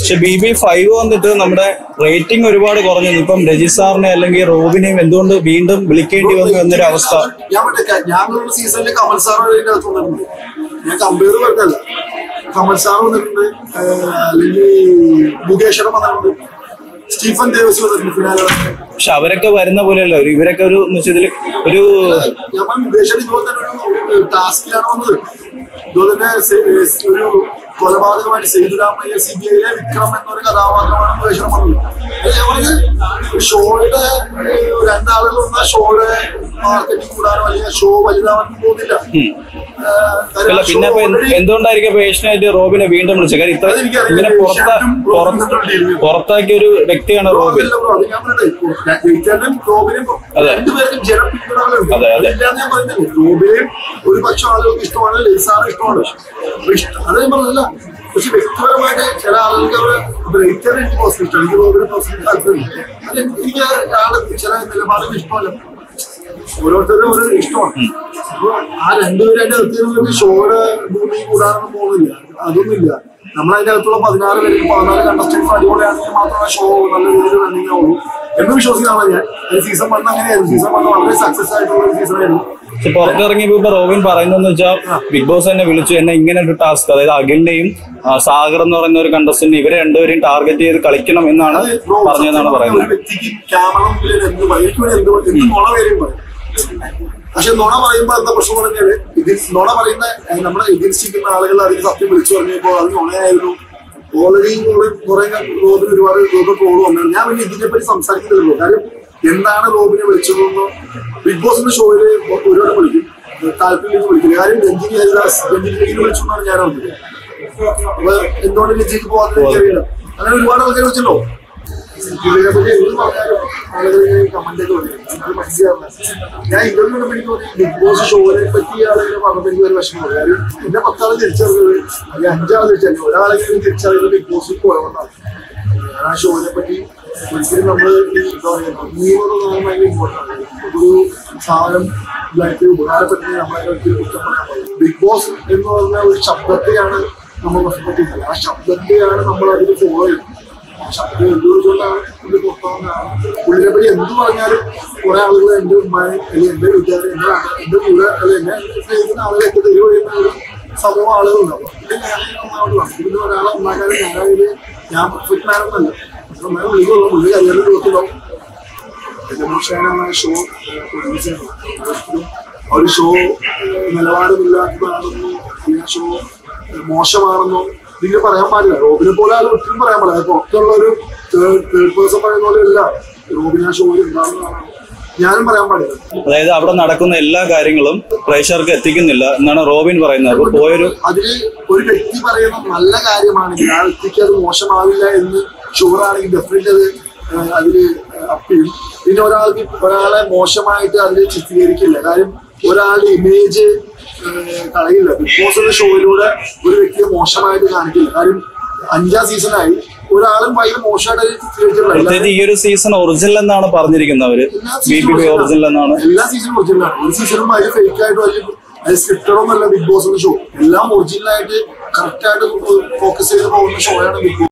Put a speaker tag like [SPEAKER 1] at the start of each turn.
[SPEAKER 1] പക്ഷെ B B five വന്നിട്ട് നമ്മുടെ റേറ്റിംഗ് ഒരുപാട് കുറഞ്ഞു ഇപ്പം രജിസാറിനെ അല്ലെങ്കിൽ റോബിനെയും എന്തുകൊണ്ട് വീണ്ടും വിളിക്കേണ്ടി വന്നു എന്നൊരു അവസ്ഥ
[SPEAKER 2] ഞാൻ മറ്റേ ഞാൻ ഒരു സീസണിൽ കമൽ സാർ അതിന്റെ അകത്ത് വന്നിട്ടുണ്ട് ഞാൻ കമ്പയർ പറഞ്ഞല്ല കമൽ സാർ വന്നിട്ടുണ്ട് ഏഹ് അല്ലെങ്കിൽ മുകേശ്വരം വന്നിട്ടുണ്ട് സ്റ്റീഫൻ ദേവസ് വന്നിട്ടുണ്ട് ഫിനാലെ
[SPEAKER 1] പക്ഷെ അവരൊക്കെ വരുന്ന പോലെയല്ല ഒരു ഇവരൊക്കെ ഒരു എന്ന് വെച്ചാൽ ഇതില് ഒരു
[SPEAKER 2] ഞാൻ പറഞ്ഞു, മുകേശ്വരൻ ഇതുപോലെ തന്നെ ഒരു ടാസ്കിലാണ് വന്നത് ഇതുപോലെ തന്നെ സെ- ഏഹ് ഒരു കൊലപാതകമായിട്ട് സേതുരാമയ്യ സി ബി ഐയിലെ വിക്രം എന്നൊരു കഥാപാത്രമാണ് മുകേശ്വരൻ വന്നത് അത് ഞാൻ പറഞ്ഞത് ഷോയുടെ ഏഹ് രണ്ടാളുകൾ വന്ന ഷോയുടെ മാർക്കറ്റിംഗ് കൂടാനോ അല്ലെങ്കിൽ ഷോ വലുതാവാൻ പോകുന്നില്ല ഏഹ് കാര്യം
[SPEAKER 1] അല്ല
[SPEAKER 2] ആ
[SPEAKER 1] പിന്നെ
[SPEAKER 2] show
[SPEAKER 1] ഇപ്പൊ എന്ത്
[SPEAKER 2] already-
[SPEAKER 1] എന്തുകൊണ്ടായിരിക്കും ഏഷ്യനായിട്ട് റോബിനെ വീണ്ടും വിളിച്ചത് കാരണം ഇത്ര
[SPEAKER 2] അതെനിക്കറിയില്ല.
[SPEAKER 1] ഇങ്ങനെ പുറത്ത
[SPEAKER 2] ഏഷ്യാനെറ്റും റോബിനും
[SPEAKER 1] പുറത്ത്
[SPEAKER 2] തമ്മിലുള്ള deal.
[SPEAKER 1] പുറത്താക്കിയ ഒരു വ്യക്തിയാണ് റോബിൻ
[SPEAKER 2] റോബിനും അത് ഞാൻ പറഞ്ഞില്ലേ, ജയിച്ചാലും റോബിനും
[SPEAKER 1] അതെ.
[SPEAKER 2] രണ്ടുപേർക്കും ജനപിന്തുണകളുണ്ട്.
[SPEAKER 1] അതെ, അതെ.
[SPEAKER 2] ഇല്ലാന്ന് ഞാൻ പറയുന്നില്ല. റോബിനെയും ഒരു പക്ഷം ആളുകൾക്ക് ഇഷ്ടമാണ് ലേസാറ് ഇഷ്ടമാണ് അപ്പൊ ഇഷ്ട- അത് ഞാൻ പറഞ്ഞില്ല പക്ഷെ വ്യക്തിപരമായിട്ട് ചില ആളുകൾക്ക് അവർ ബ്രേക്കർ എനിക്ക് പോസ്റ്റ് ഇഷ്ടമാണ് എനിക്ക് റോബിനെ പോസ്റ്റ് താല്പര്യമില്ല അത് എനിക്ക് ആള് ചില നിലപാടുകൾ ഇഷ്ടമല്ല ഓരോരുത്തരും ഓരോ ഇഷ്ടമാണ് അപ്പൊ ആ രണ്ടുപേരും അതിന്റെ അകത്ത് ഷോയുടെ ഭൂമി കൂടാനൊന്നും പോകുന്നില്ല അതൊന്നുമില്ല നമ്മളതിന്റെ അകത്തുള്ള പതിനാറ് പേര് പതിനാല് കണ്ടസ്റ്റൻസ് അടിപൊളിയാണെങ്കിൽ മാത്രമേ ഷോ നല്ല രീതിയിൽ റണ്ണിങ് ആവുള്ളൂ എന്ന് വിശ്വസിക്കാണ് ഞാൻ സീസൺ വൺ അങ്ങനെയായിരുന്നു സീസൺ വൺ വളരെ സക്സസ് ആയിട്ടുള്ള ഒരു സീസൺ ആയിരുന്നു
[SPEAKER 1] പക്ഷെ പുറത്തിറങ്ങിയപ്പോ ഇപ്പൊ റോബിൻ പറയുന്നതെന്ന് വെച്ചാൽ ബിഗ് ബോസ് തന്നെ വിളിച്ചു എന്നെ ഇങ്ങനെ ഒരു ടാസ്ക് അതായത് അഖിലിനെയും ആ, സാഗർ എന്ന് പറയുന്ന ഒരു കണ്ടസ്റ്റന്റ് ഇവരെ രണ്ടുപേരെയും ടാർഗറ്റ് ചെയ്ത് കളിക്കണം എന്നാണ്
[SPEAKER 2] അത് ബ്രോ,
[SPEAKER 1] പറഞ്ഞതെന്നാണ്
[SPEAKER 2] സത്യം പറഞ്ഞാൽ
[SPEAKER 1] പറയുന്നത്
[SPEAKER 2] ഒരു വ്യക്തിക്ക് ക്യാമറ മുമ്പിൽ എന്ത് പറയും? എനിക്ക് വേണ്ടി എന്ത് പറയും? എന്ത് നുണ പേരും പറയും പക്ഷെ നുണ പറയുമ്പോൾ എന്താ പ്രശ്നം പറഞ്ഞാല് ഇതിൽ നുണ പറയുന്ന ഏഹ്, നമ്മുടെ എതിർച്ചിരിക്കുന്ന ആളുകൾ അതിന് സത്യം വിളിച്ചു പറഞ്ഞപ്പോൾ അത് നുണയായിരുന്നു ഓൾറെഡി കുറെ റോബിന് ഒരുപാട് റോബ് ട്രോൾ വന്നു ഞാൻ പിന്നെ ഇതിനെപ്പറ്റി സംസാരിക്കുന്നില്ലല്ലോ കാര്യം എന്താണ് റോബിനെ വിളിച്ചതെന്നോ ബിഗ് ബോസിന്റെ ഷോയിൽ ഒരുപാട് വിളിക്കും താല്പര്യം വിളിക്കില്ല കാര്യം രഞ്ജിനി ഹരിദാസ് രഞ്ജിനി വിളിച്ചു എന്നാണ് ഞാൻ അറിഞ്ഞത് അപ്പൊ എന്തുകൊണ്ട് രഞ്ജിക്ക് പോകാൻ എനിക്കറിയില്ല അങ്ങനെ ഒരുപാട് ആൾക്കാർ വിളിച്ചല്ലോ ഇതിനെപ്പറ്റി എന്ത് പറഞ്ഞാലും ആളുകൾ കമന്റ് ഒക്കെ പറയും അത് മനസ്സിലാവില്ല ഞാൻ ഇന്റർവ്യൂ കണ്ടപ്പോൾ എനിക്ക് തോന്നി ബിഗ് ബോസ് ഷോയെ പറ്റി ആളുകൾ പറഞ്ഞപ്പോൾ എനിക്ക് ഒരു വിഷമമാണ് കാര്യം എന്നെ പത്താളെ തിരിച്ചറിഞ്ഞത് അല്ലെങ്കിൽ അഞ്ചാളെ തിരിച്ചറിഞ്ഞു ഒരാളെങ്കിലും തിരിച്ചറിയുന്നത് ബിഗ് ബോസിൽ കുറവുണ്ടാവും ഞാൻ ആ ഷോയെ പറ്റി ഒരിക്കലും നമ്മൾ എന്താ പറയുക നിയമം ഭയങ്കര ഇമ്പോർട്ടൻ്റ് ആണ് ഒരു സാധനം ലൈഫ് ഉപകാരപ്പെടുന്നത് നമ്മളെ ഒരിക്കലും കുറ്റം പറയാൻ പാടില്ല ബിഗ് ബോസ് എന്ന് പറഞ്ഞ ഒരു ശബ്ദത്തെയാണ് നമ്മൾ നഷ്ടപ്പെട്ടിരിക്കുന്നത് ആ ശബ്ദത്തെയാണ് നമ്മൾ അതിൽ ഫോളോ ചെയ്യുന്നത് ശബ്ദം എന്തുകൊണ്ടാണ് ഇത് പുറത്താവുന്നതാണ് പുള്ളിനെ പറ്റി എന്ത് പറഞ്ഞാലും കുറെ ആളുകൾ എന്റെ ഉമ്മാനെ അല്ലെങ്കിൽ എന്റെ വീട്ടുകാരെ എന്റെ നാട്ടിൽ എന്റെ കൂടെ അല്ലെങ്കിൽ എന്നെ സ്നേഹിക്കുന്ന ആളുകളെ ഒക്കെ തെരുവ് ചെയ്യുന്ന ഒരു സമൂഹം ആളുകളുണ്ടാവും പിന്നെ ഞാൻ ഒന്നാമത് പറഞ്ഞു പിന്നെ ഒരാളെ ഉണ്ടാക്കാനും ഞാനായത് ഞാൻ പെർഫെക്റ്റ് മാനൊന്നല്ല നമ്മൾ വിളിക്കുള്ളൂ പുള്ളി കല്യാണം കൊടുക്കുന്നുണ്ടാവും രമേശാനാണ് ഷോ പ്രൊഡ്യൂസ് ചെയ്യുന്നത് ആ ഒരു ഷോ നിലവാരമില്ലാത്തതാണെന്നോ ഈ ഷോ മോശമാണെന്നോ ഇതിന് പറയാൻ പാടില്ല റോബിനെ പോലെ ആരും ഒരിക്കലും പറയാൻ പാടില്ല പുറത്തുള്ള ഒരു തേർഡ് തേർഡ് പേഴ്സൺ പറയുന്ന പോലെ അല്ല റോബിന് ആ ഷോയിൽ ഉണ്ടാകുന്നതാണ് ഞാനും പറയാൻ പാടില്ല
[SPEAKER 1] അതായത് അവിടെ നടക്കുന്ന എല്ലാ കാര്യങ്ങളും പ്രേക്ഷകർക്ക് എത്തിക്കുന്നില്ല എന്നാണ് റോബിൻ പറയുന്നത് അപ്പൊ പോയൊരു
[SPEAKER 2] അതില് ഒരു വ്യക്തി പറയുന്ന നല്ല കാര്യമാണെങ്കിൽ ആ വ്യക്തിക്ക് അത് മോശമാവില്ല എന്ന് ഷുവർ ആണെങ്കിൽ ഡെഫിനറ്റ് അത് ഏഹ്, അതില് അപ്പീൽ പിന്നെ ഒരാൾക്ക് ഒരാളെ മോശമായിട്ട് അതിൽ ചിത്രീകരിക്കില്ല കാര്യം ഒരാളുടെ ഇമേജ് കളയില്ല ബിഗ് ബോസ് എന്ന ഷോയിലൂടെ ഒരു വ്യക്തിയെ മോശമായിട്ട് കാണിക്കില്ല കാര്യം അഞ്ചാം സീസണായി ഒരാളും ഭയങ്കര മോശമായിട്ട് അതിൽ ചിത്രീകരിച്ചിട്ടില്ല
[SPEAKER 1] പ്രത്യേകിച്ച് ഈ ഒരു സീസൺ ഒറിജിനൽ എന്നാണ് പറഞ്ഞിരിക്കുന്നത് അവര് ബി ബി ബി ഒറിജിനൽ എന്നാണ്
[SPEAKER 2] എല്ലാ സീസണും ഒറിജിനലാണ് ഒരു സീസണും അതിൽ ഫേക്ക് ആയിട്ട് വലിയ അത് സ്ക്രിപ്റ്റഡൊന്നും അല്ല ബിഗ് ബോസ് ഷോ എല്ലാം ഒറിജിനൽ ആയിട്ട് കറക്റ്റ് ആയിട്ട് ഫോക്കസ് ചെയ്ത് പോകുന്ന ഷോയാണ് ബിഗ് ബോസ്